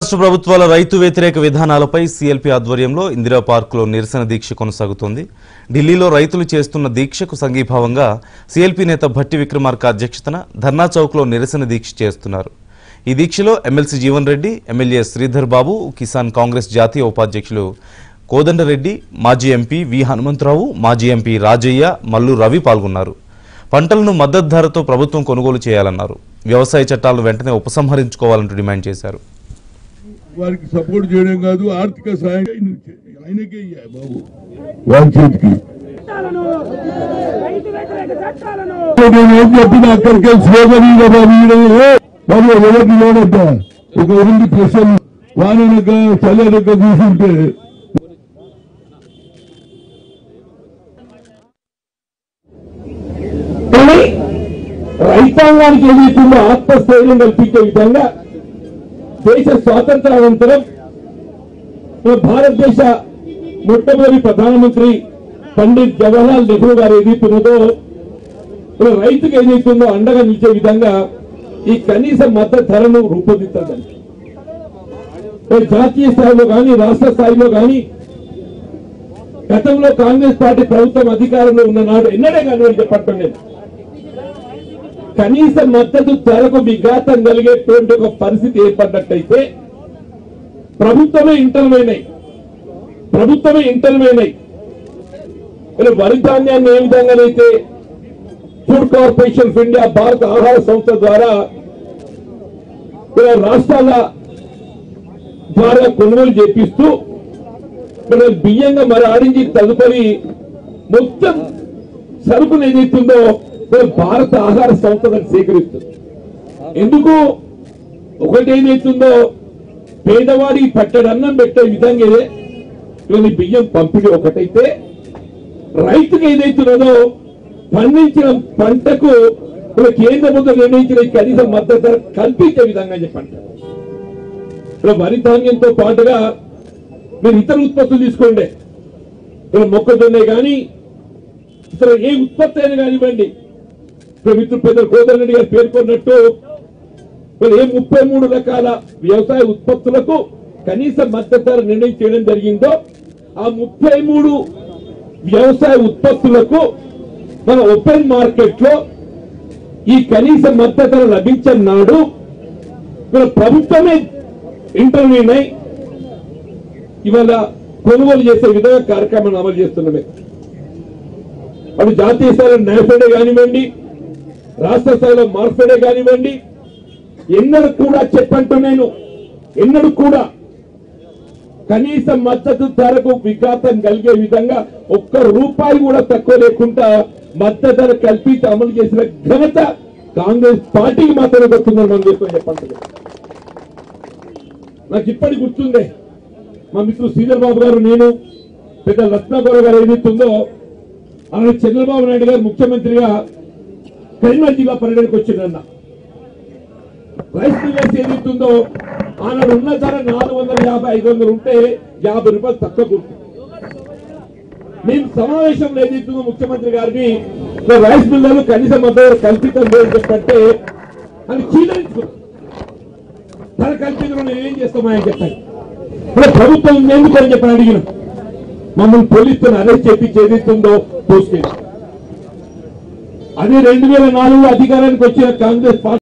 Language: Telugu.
రాష్ట్ర ప్రభుత్వాల రైతు వ్యతిరేక విధానాలపై సీఎల్పీ ఆధ్వర్యంలో ఇందిరా పార్కులో నిరసన దీక్ష కొనసాగుతోంది ఢిల్లీలో రైతులు చేస్తున్న దీక్షకు సంఘీభావంగా సీఎల్పీ నేత భట్టి విక్రమార్క అధ్యక్షతన ధర్నా చౌక్లో నిరసన దీక్ష చేస్తున్నారు ఈ దీక్షలో ఎమ్మెల్సీ జీవన్ రెడ్డి ఎమ్మెల్యే శ్రీధర్ బాబు కిసాన్ కాంగ్రెస్ జాతీయ ఉపాధ్యక్షులు కోదండరెడ్డి మాజీ ఎంపీ వి హనుమంతరావు మాజీ ఎంపీ రాజయ్య మల్లు రవి పాల్గొన్నారు పంటలను మద్దతు ధరతో ప్రభుత్వం కొనుగోలు చేయాలన్నారు వ్యవసాయ చట్టాలను వెంటనే ఉపసంహరించుకోవాలంటూ డిమాండ్ చేశారు వారికి సపోర్ట్ చేయడం కాదు ఆర్థిక సహాయం ఆయన- ఆయనకే ఇయ్యాలి బాబు వారి చేతికి చట్టాలను రైతు వ్యతిరేక చట్టాలను నేను ఏం చెప్పిన అక్కడికి స్లోగన్ ఇయ్య బాబు ఈడ బాబు ఎవరికి లోనద్ద ఒక రెండు ప్రశ్నలు వాననక చల్లనక కూర్చుంటే కానీ రైతాంగానికి ఏదైతుందో ఆత్మస్థైర్యం కల్పించే విధంగా దేశ స్వాతంత్రానంతరం మన భారతదేశ మొట్టమొదటి ప్రధానమంత్రి పండిత్ జవహర్లాల్ నెహ్రూ గారు ఏదైతున్నదో మన రైతుకు ఏదైతుందో అండగా నిలిచే విధంగా ఈ కనీస మద్దతు ధరను రూపొందించాలని మరి జాతీయ స్థాయిలో కానీ రాష్ట్ర స్థాయిలో కానీ గతంలో కాంగ్రెస్ పార్టీ ప్రభుత్వం అధికారంలో ఉన్న నాడు ఎన్నడే కానీ చెప్పటం లేదు కనీస మద్దతు ధరకు విఘాతం కలిగేటువంటి ఒక పరిస్థితి ఏర్పడ్డట్టయితే ప్రభుత్వమే ఇంటర్వ్యూన్ అయి ప్రభుత్వమే ఇంటర్వ్యూన్ అయి మరి వరి ధాన్యాన్ని ఏ విధంగానైతే ఫుడ్ కార్పొరేషన్ ఆఫ్ ఇండియా భారత ఆహార సంస్థ ద్వారా ఇలా రాష్ట్రాల ద్వారా కొనుగోలు చేపిస్తూ మన బియ్యంగా మరి ఆడించి తదుపరి మొత్తం సరుకులు ఏదైతుందో మన భారత ఆహార సంస్థ దాన్ని సేకరిస్తుంది ఎందుకు ఒకటి ఏదైతుందో పేదవాడి పట్టడి అన్నం పెట్టే విధంగా ఇదే ఇవన్నీ బియ్యం పంపిణీ ఒకటైతే రైతుకు ఏదైతున్నదో పండించిన పంటకు మన కేంద్ర ప్రభుత్వం నిర్ణయించిన ఈ కనీస మద్దతు ధర కల్పించే విధంగా చెప్పండి ఇప్పుడు వరి ధాన్యంతో పాటుగా మీరు ఇతర ఉత్పత్తులు తీసుకోండి ఇక్కడ మొక్కజొన్న కానీ ఇతర ఏ ఉత్పత్తి అయినా కానివ్వండి ఇప్పుడు మిత్రుడు పెద్ద కోదరెడ్డి గారు పేర్కొన్నట్టు మరి ఏ ముప్పై మూడు రకాల వ్యవసాయ ఉత్పత్తులకు కనీస మద్దతు ధర నిర్ణయం చేయడం జరిగిందో ఆ ముప్పై మూడు వ్యవసాయ ఉత్పత్తులకు మన ఓపెన్ మార్కెట్ లో ఈ కనీస మద్దతు ధర లభించిన నాడు మన ప్రభుత్వమే ఇంటర్వ్యూన్ అయి ఇవాళ కొనుగోలు చేసే విధంగా కార్యక్రమాన్ని అమలు చేస్తున్నామే అటు జాతీయ స్థాయిలో నేఫెడే కానివ్వండి రాష్ట్ర స్థాయిలో మార్ఫెడే కానివ్వండి ఎన్నడూ కూడా చెప్పంటూ నేను ఎన్నడూ కూడా కనీస మద్దతు ధరకు విఘాతం కలిగే విధంగా ఒక్క రూపాయి కూడా తక్కువ లేకుండా మద్దతు ధర కల్పించి అమలు చేసిన ఘనత కాంగ్రెస్ పార్టీకి మాత్రమే దొరుకుతుందని మనం చేసుకొని చెప్పండి నాకు ఇప్పటికి గుర్తుందే మా మిత్రుడు శ్రీధర్ బాబు గారు నేను పెద్ద రత్నాకర్ గారు ఏదైతుందో ఆయన చంద్రబాబు నాయుడు గారు ముఖ్యమంత్రిగా కరీంనగర్ జిల్లా పర్యటనకు వచ్చిందన్న రైస్ మిల్లర్స్ ఏదైతుందో ఆనాడు ఉన్న ధర నాలుగు వందల యాభై ఐదు వందలు ఉంటే యాభై రూపాయలు తక్కువ గుర్తు మేము సమావేశంలో ఏదైతుందో ముఖ్యమంత్రి గారిని "ఇలా రైస్ మిల్లర్లు కనీస మద్దతు కల్పితం లేదు చెప్పంటే అని చీదరించుకున్నాం ధర కల్పించడం నేను ఏం చేస్తామా అని చెప్పాను ఇప్పుడు ప్రభుత్వం ఎందుకు అని చెప్పని అడిగిన మమ్మల్ని పోలీసులను అరెస్ట్ చేపించి ఏదైతుందో పోస్ట్ అదే రెండు వేల నాలుగులో అధికారానికి వచ్చిన కాంగ్రెస్ పార్టీ